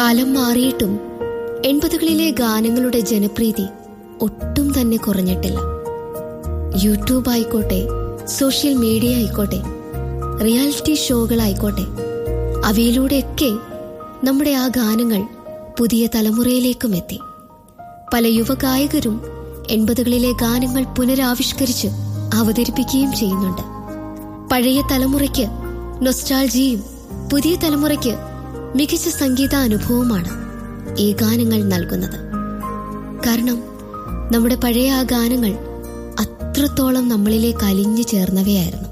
കാലം മാറിയിട്ടും എൺപതുകളിലെ ഗാനങ്ങളുടെ ജനപ്രീതി ഒട്ടും തന്നെ കുറഞ്ഞിട്ടില്ല യൂട്യൂബ് ആയിക്കോട്ടെ സോഷ്യൽ മീഡിയ ആയിക്കോട്ടെ റിയാലിറ്റി ഷോകളായിക്കോട്ടെ അവയിലൂടെയൊക്കെ നമ്മുടെ ആ ഗാനങ്ങൾ പുതിയ തലമുറയിലേക്കും എത്തി പല യുവഗായകരും എൺപതുകളിലെ ഗാനങ്ങൾ പുനരാവിഷ്കരിച്ച് അവതരിപ്പിക്കുകയും ചെയ്യുന്നുണ്ട് പഴയ തലമുറയ്ക്ക് നൊസ്റ്റാൾജിയും പുതിയ തലമുറയ്ക്ക് മികച്ച സംഗീത അനുഭവമാണ് ഈ ഗാനങ്ങൾ നൽകുന്നത് കാരണം നമ്മുടെ പഴയ ആ ഗാനങ്ങൾ അത്രത്തോളം നമ്മളിലേക്ക് അലിഞ്ഞു ചേർന്നവയായിരുന്നു